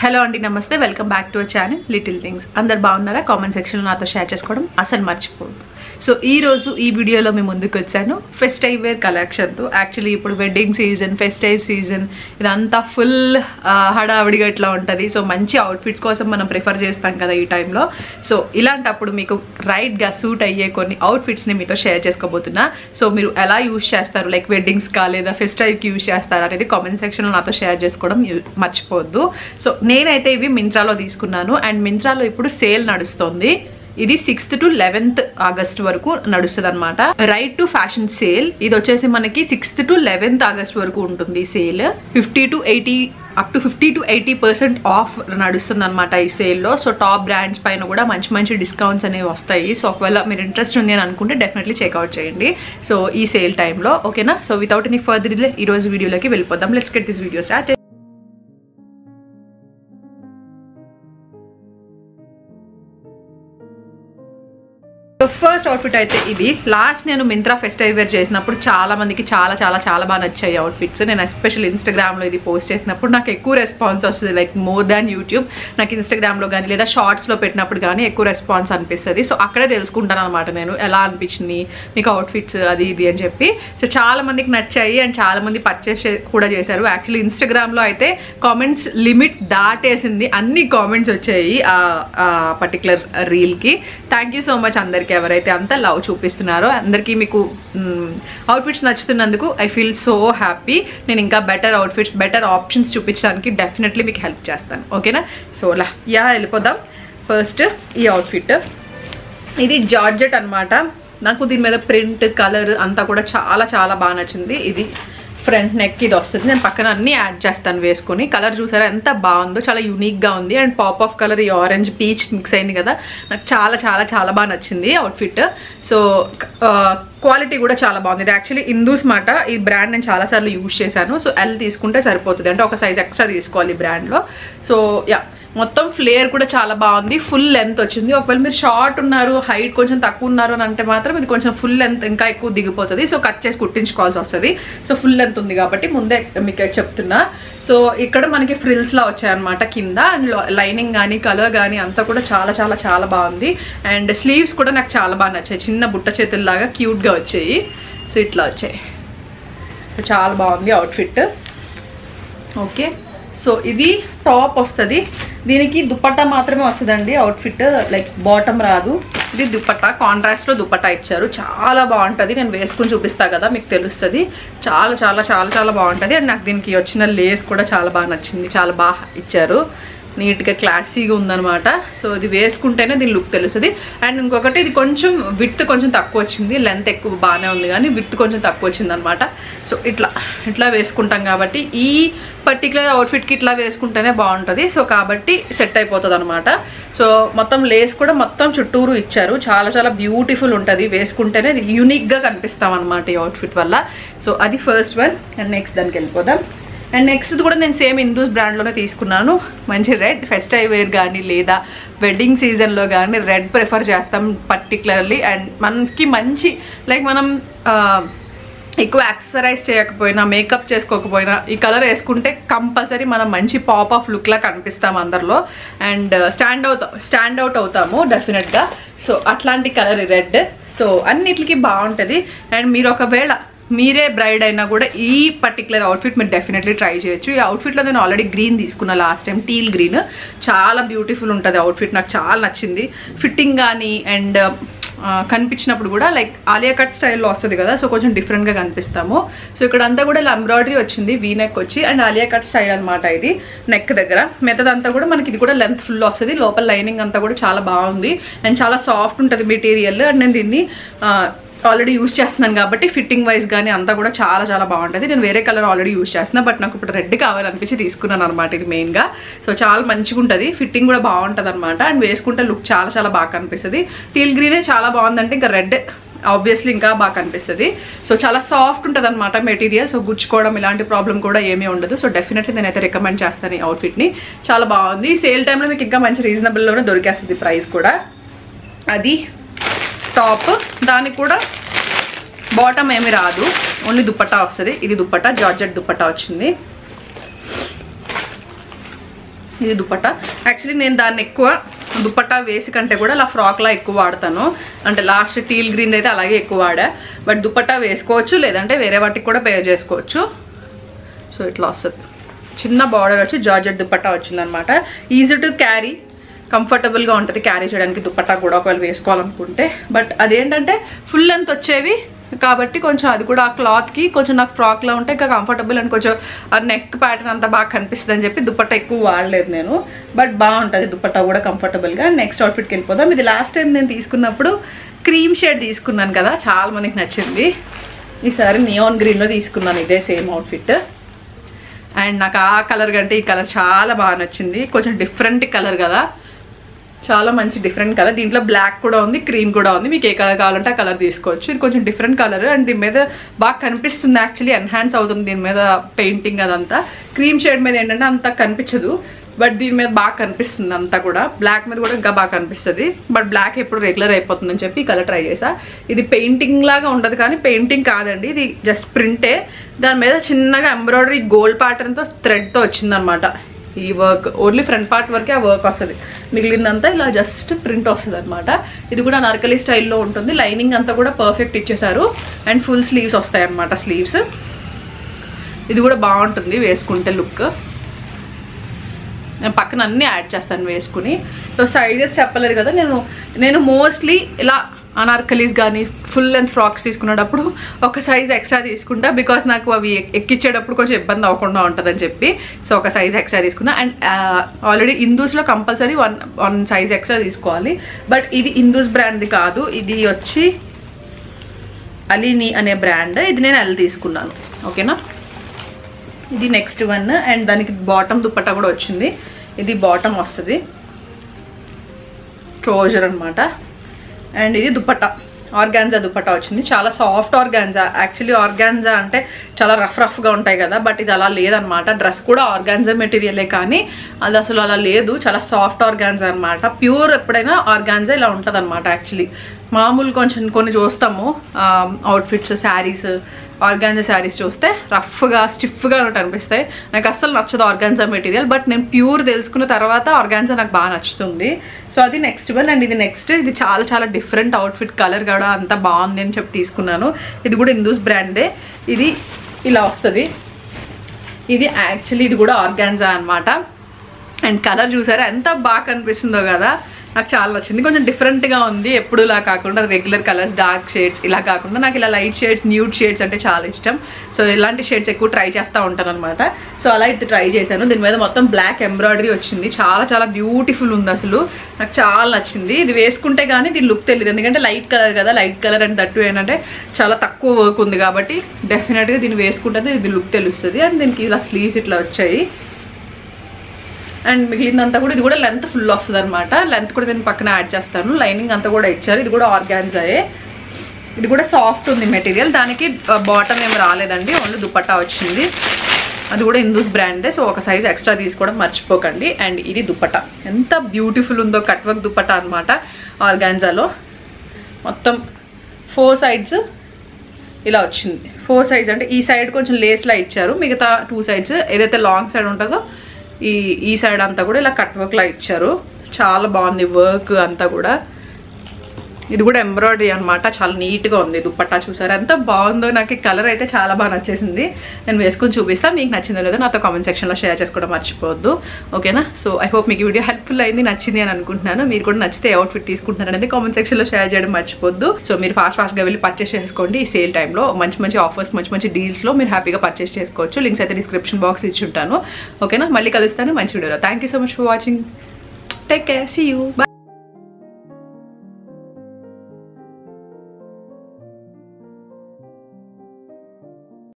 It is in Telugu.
హలో అండి నమస్తే welcome back to our channel little things అందరు బాగున్నారా కామెంట్ సెక్షన్లో నాతో షేర్ చేసుకోవడం అసలు మర్చిపోదు సో ఈ రోజు ఈ వీడియోలో మేము ముందుకు వచ్చాను ఫెస్టైవ్ వేర్ కలెక్షన్తో యాక్చువల్లీ ఇప్పుడు వెడ్డింగ్ సీజన్ ఫెస్టైవ్ సీజన్ ఇదంతా ఫుల్ హడావిడిగా ఇట్లా ఉంటుంది సో మంచి అవుట్ఫిట్స్ కోసం మనం ప్రిఫర్ చేస్తాం కదా ఈ టైంలో సో ఇలాంటప్పుడు మీకు రైట్గా సూట్ అయ్యే కొన్ని అవుట్ఫిట్స్ని మీతో షేర్ చేసుకోబోతున్నా సో మీరు ఎలా యూజ్ చేస్తారు లైక్ వెడ్డింగ్స్కా లేదా ఫెస్టైవ్కి యూజ్ చేస్తారా అనేది కామెంట్ సెక్షన్లో నాతో షేర్ చేసుకోవడం యు- మర్చిపోవద్దు సో నేనైతే ఇవి మింత్రాలో తీసుకున్నాను అండ్ మింత్రాలో ఇప్పుడు సేల్ నడుస్తుంది ఇది సిక్స్త్ టు లెవెన్త్ ఆగస్ట్ వరకు నడుస్తుంది అనమాట రైట్ టు ఫ్యాషన్ సేల్ ఇది వచ్చేసి మనకి సిక్స్త్ టు లెవెన్త్ ఆగస్ట్ వరకు ఉంటుంది sale fifty to eighty up to fifty to eighty percent off నడుస్తుంది అనమాట ఈ సేల్లో సో టాప్ బ్రాండ్స్ పైన కూడా మంచి మంచి డిస్కౌంట్స్ అనేవి వస్తాయి సో ఒకవేళ మీరు ఇంట్రెస్ట్ ఉంది అని అనుకుంటే డెఫినెట్లీ చెక్అవుట్ చేయండి సో ఈ సేల్ టైంలో ఓకేనా so without any further delay ఈ రోజు వీడియోలోకి వెళ్ళిపోదాం let's get this video start first outfit అయితే ఇది లాస్ట్ నేను మింత్రా ఫెస్టివ్ వేర్ చేసినప్పుడు చాలా మందికి చాలా చాలా చాలా బాగా నచ్చాయి అవుట్ఫిట్స్ నేను ఎస్పెషల్ ఇన్స్టాగ్రామ్లో ఇది పోస్ట్ చేసినప్పుడు నాకు ఎక్కువ రెస్పాన్స్ వస్తుంది లైక్ మోర్ దాన్ యూట్యూబ్ నాకు ఇన్స్టాగ్రామ్లో కానీ లేదా షార్ట్స్లో పెట్టినప్పుడు కానీ ఎక్కువ రెస్పాన్స్ అనిపిస్తుంది సో అక్కడే తెలుసుకుంటాను అనమాట నేను ఎలా అనిపించింది మీకు అవుట్ఫిట్స్ అది ఇది అని చెప్పి సో చాలా మందికి నచ్చాయి అండ్ చాలా మంది పర్చేస్ కూడా చేశారు యాక్చువల్లీ ఇన్స్టాగ్రామ్లో అయితే కామెంట్స్ లిమిట్ దాటేసింది అన్ని కామెంట్స్ వచ్చాయి ఆ పర్టికులర్ రీల్కి థ్యాంక్ యూ సో మచ్ అందరికీ ఎవరైతే అంత లవ్ చూపిస్తున్నారో అందరికీ మీకు అవుట్ఫిట్స్ నచ్చుతున్నందుకు ఐ ఫీల్ సో హ్యాపీ నేను ఇంకా బెటర్ అవుట్ఫిట్స్ బెటర్ ఆప్షన్స్ చూపించడానికి డెఫినెట్లీ మీకు హెల్ప్ చేస్తాను ఓకేనా సో లా యా వెళ్ళిపోదాం ఫస్ట్ ఈ అవుట్ఫిట్ ఇది జార్జెట్ అన్నమాట నాకు దీని మీద ప్రింట్ కలర్ అంతా కూడా చాలా చాలా బాగా నచ్చింది ఇది ఫ్రంట్ నెక్ ఇది వస్తుంది నేను పక్కన అన్ని యాడ్ చేస్తాను వేసుకొని కలర్ చూసారా ఎంత బాగుందో చాలా యూనిక్గా ఉంది అండ్ పాప్ ఆఫ్ కలర్ ఈ ఆరెంజ్ పీచ్ మిక్స్ అయింది కదా నాకు చాలా చాలా చాలా బాగా నచ్చింది అవుట్ఫిట్ సో క్వాలిటీ కూడా చాలా బాగుంది ఇది యాక్చువల్లీ ఇందూస్ మాట ఈ బ్రాండ్ నేను చాలాసార్లు యూజ్ చేశాను సో ఎల్ తీసుకుంటే సరిపోతుంది అంటే ఒక సైజ్ ఎక్స్ట్రా తీసుకోవాలి ఈ బ్రాండ్లో సో యా మొత్తం ఫ్లేయర్ కూడా చాలా బాగుంది ఫుల్ లెంత్ వచ్చింది ఒకవేళ మీరు షార్ట్ ఉన్నారు హైట్ కొంచెం తక్కువ ఉన్నారు అని అంటే మాత్రం ఇది కొంచెం ఫుల్ లెంత్ ఇంకా ఎక్కువ దిగిపోతుంది సో కట్ చేసి కుట్టించుకోవాల్సి వస్తుంది సో ఫుల్ లెంత్ ఉంది కాబట్టి ముందే మీకు చెప్తున్నా సో ఇక్కడ మనకి ఫ్రిల్స్ లా వచ్చాయన్నమాట కింద అండ్ లైనింగ్ కానీ కలర్ కానీ అంతా కూడా చాలా చాలా చాలా బాగుంది అండ్ స్లీవ్స్ కూడా నాకు చాలా బాగా నచ్చాయి చిన్న బుట్ట చేతుల్లాగా క్యూట్గా వచ్చాయి సో ఇట్లా వచ్చాయి సో చాలా బాగుంది అవుట్ఫిట్ ఓకే సో ఇది టాప్ వస్తుంది దీనికి దుపట్టా మాత్రమే వస్తుందండి అవుట్ఫిట్ లైక్ బాటమ్ రాదు ఇది దుపట్టా కాంట్రాస్ట్లో దుపట్టా ఇచ్చారు చాలా బాగుంటుంది నేను వేసుకుని చూపిస్తా కదా మీకు తెలుస్తుంది చాలా చాలా చాలా చాలా బాగుంటుంది అండ్ నాకు దీనికి వచ్చిన లేస్ కూడా చాలా బాగా నచ్చింది చాలా బాగా ఇచ్చారు నీట్గా క్లాసీగా ఉందనమాట సో ఇది వేసుకుంటేనే దీని లుక్ తెలుస్తుంది అండ్ ఇంకొకటి ఇది కొంచెం విత్ కొంచెం తక్కువ వచ్చింది లెంత్ ఎక్కువ బాగానే ఉంది కానీ విత్ కొంచెం తక్కువ వచ్చింది అనమాట సో ఇట్లా ఇట్లా వేసుకుంటాం కాబట్టి ఈ పర్టికులర్ అవుట్ఫిట్కి ఇట్లా వేసుకుంటేనే బాగుంటుంది సో కాబట్టి సెట్ అయిపోతుంది అనమాట సో మొత్తం లేస్ కూడా మొత్తం చుట్టూరు ఇచ్చారు చాలా చాలా బ్యూటిఫుల్ ఉంటుంది వేసుకుంటేనే యూనిక్గా కనిపిస్తాం అనమాట ఈ అవుట్ఫిట్ వల్ల సో అది ఫస్ట్ వన్ అండ్ నెక్స్ట్ దానికి వెళ్ళిపోదాం అండ్ నెక్స్ట్ కూడా నేను సేమ్ ఇందూస్ బ్రాండ్లోనే తీసుకున్నాను మంచి రెడ్ ఫెస్టైవ్ వేర్ కానీ లేదా వెడ్డింగ్ సీజన్లో కానీ రెడ్ ప్రిఫర్ చేస్తాం పర్టికులర్లీ అండ్ మనకి మంచి లైక్ మనం ఆ, ఎక్కువ ఎక్సర్సైజ్ చేయకపోయినా మేకప్ చేసుకోకపోయినా ఈ కలర్ వేసుకుంటే కంపల్సరీ మనం మంచి పాప్ ఆఫ్ లుక్లా కనిపిస్తాం అందరిలో అండ్ స్టాండ్ అవుతా స్టాండ్ అవుట్ అవుతాము డెఫినెట్గా సో అట్లాంటి కలర్ రెడ్ సో అన్నిటికి బాగుంటుంది అండ్ మీరు ఒకవేళ మీరే బ్రైడ్ అయినా కూడా ఈ పర్టికులర్ అవుట్ఫిట్ మీరు డెఫినెట్లీ ట్రై చేయొచ్చు ఈ అవుట్ఫిట్లో నేను ఆల్రెడీ గ్రీన్ తీసుకున్నా లాస్ట్ టైం టీల్ గ్రీన్ చాలా బ్యూటిఫుల్ ఉంటుంది అవుట్ఫిట్ నాకు చాలా నచ్చింది ఫిట్టింగ్ కానీ అండ్ కనిపించినప్పుడు కూడా లైక్ ఆలియా కట్ స్టైల్లో వస్తుంది కదా సో కొంచెం డిఫరెంట్గా కనిపిస్తాము సో ఇక్కడ అంతా కూడా ఇలా ఎంబ్రాయిడరీ వచ్చింది వీ నెక్ వచ్చి అండ్ ఆలియా కట్ స్టైల్ అనమాట ఇది నెక్ దగ్గర మెత్తదంతా కూడా మనకి ఇది కూడా లెంత్ ఫుల్ వస్తుంది లోపల లైనింగ్ అంతా కూడా చాలా బాగుంది అండ్ చాలా సాఫ్ట్ ఉంటుంది మెటీరియల్ అండ్ నేను దీన్ని ఆల్రెడీ యూస్ చేస్తున్నాను కాబట్టి ఫిట్టింగ్ వైజ్ కానీ అంతా కూడా చాలా చాలా బాగుంటుంది నేను వేరే కలర్ ఆల్రెడీ యూస్ చేస్తున్నా బట్ నాకు ఇప్పుడు రెడ్ కావాలనిపించి తీసుకున్నాను అనమాట ఇది మెయిన్గా సో చాలా మంచిగా ఉంటుంది ఫిట్టింగ్ కూడా బాగుంటుంది అనమాట అండ్ వేసుకుంటే లుక్ చాలా చాలా బాగా కనిపిస్తుంది టీల్ గ్రీనే చాలా బాగుందంటే ఇంకా రెడ్ ఆబ్వియస్లీ ఇంకా బాగా కనిపిస్తుంది సో చాలా సాఫ్ట్ ఉంటుంది అనమాట మెటీరియల్ సో గుచ్చుకోవడం ఇలాంటి ప్రాబ్లం కూడా ఏమీ ఉండదు సో డెఫినెట్లీ నేనైతే రికమెండ్ చేస్తాను ఈ అవుట్ఫిట్ని చాలా బాగుంది సేల్ టైంలో మీకు ఇంకా మంచి రీజనబుల్లోనే దొరికేస్తుంది ప్రైస్ కూడా అది టాప్ దానికి కూడా బాటమ్ ఏమి రాదు ఓన్లీ దుప్పట్టా వస్తుంది ఇది దుప్పట్టా జార్జెట్ దుప్పట్టా వచ్చింది ఇది దుపట్టా యాక్చువల్లీ నేను దాన్ని ఎక్కువ దుపట్టా వేసి కంటే కూడా అలా ఫ్రాక్లా ఎక్కువ వాడతాను అంటే లాస్ట్ టీల్ గ్రీన్ అయితే అలాగే ఎక్కువ వాడా బట్ దుపట్టా వేసుకోవచ్చు లేదంటే వేరే వాటికి కూడా పేర్ చేసుకోవచ్చు సో ఇట్లా వస్తుంది చిన్న బార్డర్ వచ్చి జార్జెట్ దుపట్టా వచ్చిందనమాట ఈజీ టు క్యారీ కంఫర్టబుల్గా ఉంటుంది క్యారీ చేయడానికి దుపట్టా కూడా ఒకవేళ వేసుకోవాలనుకుంటే బట్ అదేంటంటే ఫుల్ లెంత్ వచ్చేవి కాబట్టి కొంచెం అది కూడా ఆ క్లాత్కి కొంచెం నాకు ఫ్రాక్లో ఉంటే ఇంకా కంఫర్టబుల్ అండ్ కొంచెం ఆ నెక్ ప్యాటర్న్ అంతా బాగా కనిపిస్తుంది అని చెప్పి దుపట్టా ఎక్కువ వాడలేదు నేను బట్ బాగుంటుంది దుపట్టా కూడా కంఫర్టబుల్గా నెక్స్ట్ అవుట్ఫిట్కి వెళ్ళిపోదాం ఇది లాస్ట్ టైం నేను తీసుకున్నప్పుడు క్రీమ్ షేడ్ తీసుకున్నాను కదా చాలా మందికి నచ్చింది ఈసారి నియాన్ గ్రీన్లో తీసుకున్నాను ఇదే సేమ్ అవుట్ఫిట్ అండ్ నాకు ఆ కలర్ కంటే ఈ కలర్ చాలా బాగా నచ్చింది కొంచెం డిఫరెంట్ కలర్ కదా చాలా మంచి డిఫరెంట్ కలర్ దీంట్లో బ్లాక్ కూడా ఉంది క్రీమ్ కూడా ఉంది మీకు ఏ కలర్ కావాలంటే ఆ కలర్ తీసుకోవచ్చు ఇది కొంచెం డిఫరెంట్ కలర్ అండ్ దీని మీద బాగా కనిపిస్తుంది యాక్చువల్లీ ఎన్హాన్స్ అవుతుంది దీని మీద పెయింటింగ్ అదంతా క్రీమ్ షేడ్ మీద ఏంటంటే అంత కనిపించదు బట్ దీని మీద బాగా కనిపిస్తుంది అంతా కూడా బ్లాక్ మీద కూడా ఇంకా బాగా కనిపిస్తుంది బట్ బ్లాక్ ఎప్పుడు రెగ్యులర్ అయిపోతుందని చెప్పి ఈ కలర్ ట్రై చేసా ఇది పెయింటింగ్ లాగా ఉండదు కానీ పెయింటింగ్ కాదండి ఇది జస్ట్ ప్రింటే దాని మీద చిన్నగా ఎంబ్రాయిడరీ గోల్డ్ ప్యాటర్న్తో థ్రెడ్తో వచ్చిందనమాట ఈ వర్క్ ఓన్లీ ఫ్రంట్ పార్ట్ వరకే ఆ వర్క్ వస్తుంది మిగిలిందంతా ఇలా జస్ట్ ప్రింట్ వస్తుంది అనమాట ఇది కూడా నర్కలి స్టైల్లో ఉంటుంది లైనింగ్ అంతా కూడా పర్ఫెక్ట్ ఇచ్చేసారు అండ్ ఫుల్ స్లీవ్స్ వస్తాయి అనమాట స్లీవ్స్ ఇది కూడా బాగుంటుంది వేసుకుంటే లుక్ నేను పక్కన అన్నీ యాడ్ చేస్తాను వేసుకుని సో సైజెస్ చెప్పలేదు కదా నేను నేను మోస్ట్లీ ఇలా అనార్కలీస్ కానీ ఫుల్ లెంత్ ఫ్రాక్స్ తీసుకునేటప్పుడు ఒక సైజ్ ఎక్స్ట్రా తీసుకుంటా బికాస్ నాకు అవి ఎక్- ఎక్కించేటప్పుడు కొంచెం ఇబ్బంది అవ్వకుండా ఉంటుందని చెప్పి సో ఒక సైజ్ ఎక్స్ట్రా తీసుకున్నా అండ్ ఆల్రెడీ ఇందూస్లో compulsory one one size extra తీసుకోవాలి బట్ ఇది ఇందూస్ బ్రాండ్ది కాదు ఇది వచ్చి అలీని అనే బ్రాండ్ ఇది నేను ఎల్ తీసుకున్నాను ఓకేనా ఇది నెక్స్ట్ వన్ అండ్ దానికి బాటమ్ దుప్పట్టా కూడా వచ్చింది ఇది బాటమ్ వస్తుంది ట్రోజర్ అనమాట అండ్ ఇది దుప్పట్టా ఆర్గాన్జా దుప్పట్టా వచ్చింది చాలా సాఫ్ట్ ఆర్గాన్జా యాక్చువల్లీ ఆర్గాన్జా అంటే చాలా రఫ్ రఫ్గా ఉంటాయి కదా బట్ ఇది అలా లేదనమాట డ్రెస్ కూడా ఆర్గాన్జా మెటీరియలే కానీ అది అసలు అలా లేదు చాలా సాఫ్ట్ ఆర్గాన్జా అనమాట ప్యూర్ ఎప్పుడైనా ఆర్గాన్జా ఇలా ఉంటుంది అనమాట యాక్చువల్లీ మామూలు కొంచెం కొన్ని చూస్తాము అవుట్ఫిట్స్ శారీస్ ఆర్గాన్జా శారీస్ చూస్తే రఫ్గా స్టిఫ్గా ఉన్నట్టు అనిపిస్తాయి నాకు అస్సలు నచ్చదు ఆర్గాన్జా మెటీరియల్ బట్ నేను ప్యూర్ తెలుసుకున్న తర్వాత ఆర్గాన్జా నాకు బాగా నచ్చుతుంది సో అది నెక్స్ట్ వన్ అండ్ ఇది నెక్స్ట్ ఇది చాలా చాలా డిఫరెంట్ అవుట్ఫిట్ కలర్ కూడా అంత బాగుంది అని చెప్పి తీసుకున్నాను ఇది కూడా ఇందూస్ బ్రాండే ఇది ఇలా వస్తుంది ఇది యాక్చువల్లీ ఇది కూడా ఆర్గాన్జా అన్నమాట అండ్ కలర్ చూసారా ఎంత బాగా కనిపిస్తుందో కదా నాకు చాలా నచ్చింది కొంచెం డిఫరెంట్గా ఉంది ఎప్పుడులా కాకుండా రెగ్యులర్ కలర్స్ డార్క్ షేడ్స్ ఇలా కాకుండా నాకు ఇలా లైట్ షేడ్స్ న్యూడ్ షేడ్స్ అంటే చాలా ఇష్టం సో ఇలాంటి షేడ్స్ ఎక్కువ ట్రై చేస్తూ ఉంటాను అనమాట సో అలా ఇది ట్రై చేశాను దీని మీద మొత్తం బ్లాక్ ఎంబ్రాయిడరీ వచ్చింది చాలా చాలా బ్యూటిఫుల్ ఉంది అసలు నాకు చాలా నచ్చింది ఇది వేసుకుంటే కానీ దీని లుక్ తెలియదు ఎందుకంటే లైట్ కలర్ కదా లైట్ కలర్ అండ్ దట్టు ఏంటంటే చాలా తక్కువ వర్క్ ఉంది కాబట్టి డెఫినెట్గా దీన్ని వేసుకుంటే ఇది లుక్ తెలుస్తుంది అండ్ దీనికి ఇలా స్లీవ్స్ ఇట్లా వచ్చాయి అండ్ మిగిలిందంతా కూడా ఇది కూడా లెంత్ ఫుల్ వస్తుంది అనమాట లెంత్ కూడా దీని పక్కన యాడ్ చేస్తాను లైనింగ్ అంతా కూడా ఇచ్చారు ఇది కూడా ఆర్గాన్జాయే ఇది కూడా సాఫ్ట్ ఉంది మెటీరియల్ దానికి బాటమ్ ఏం రాలేదండి ఓన్లీ దుపట్టా వచ్చింది అది కూడా ఇందూస్ బ్రాండే సో ఒక సైజ్ ఎక్స్ట్రా తీసుకోవడం మర్చిపోకండి అండ్ ఇది దుపట్టా ఎంత బ్యూటిఫుల్ ఉందో కట్ వర్క్ దుపట్టా అనమాట ఆర్గాన్జాలో మొత్తం ఫోర్ సైడ్స్ ఇలా వచ్చింది ఫోర్ సైజ్ అంటే ఈ సైడ్ కొంచెం లేస్లా ఇచ్చారు మిగతా టూ సైడ్స్ ఏదైతే లాంగ్ సైడ్ ఉంటుందో ఈ ఈ సైడ్ అంతా కూడా ఇలా కట్ వర్క్లా ఇచ్చారు చాలా బాగుంది వర్క్ అంతా కూడా ఇది కూడా ఎంబ్రాయిడరీ అనమాట చాలా నీట్గా ఉంది దుప్పట్టా చూసారు ఎంత బాగుందో నాకు ఈ కలర్ అయితే చాలా బాగా నచ్చేసింది నేను వేసుకొని చూపిస్తా మీకు నచ్చిందో లేదో నాతో కామెంట్ సెక్షన్లో షేర్ చేసుకోవడం మర్చిపోవద్దు ఓకేనా సో ఐ హోప్ మీకు ఈ వీడియో హెల్ప్ఫుల్ అయింది నచ్చింది అని అనుకుంటున్నాను మీరు కూడా నచ్చితే అవుట్ఫిట్ తీసుకుంటున్నారు అనేది కామెంట్ సెక్షన్లో షేర్ చేయడం మర్చిపోద్దు సో మీరు ఫాస్ట్ ఫాస్ట్గా వెళ్ళి పర్చేస్ చేసుకోండి ఈ సేల్ టైంలో మంచి మంచి ఆఫర్స్ మంచి మంచి డీల్స్లో మీరు హ్యాపీగా పర్చేస్ చేసుకోవచ్చు లింక్స్ అయితే డిస్క్రిప్షన్ బాక్స్ ఇచ్చి ఉంటాను ఓకేనా మళ్ళీ కలుస్తాను మంచి వీడియోలో thank you so much for watching take care see you by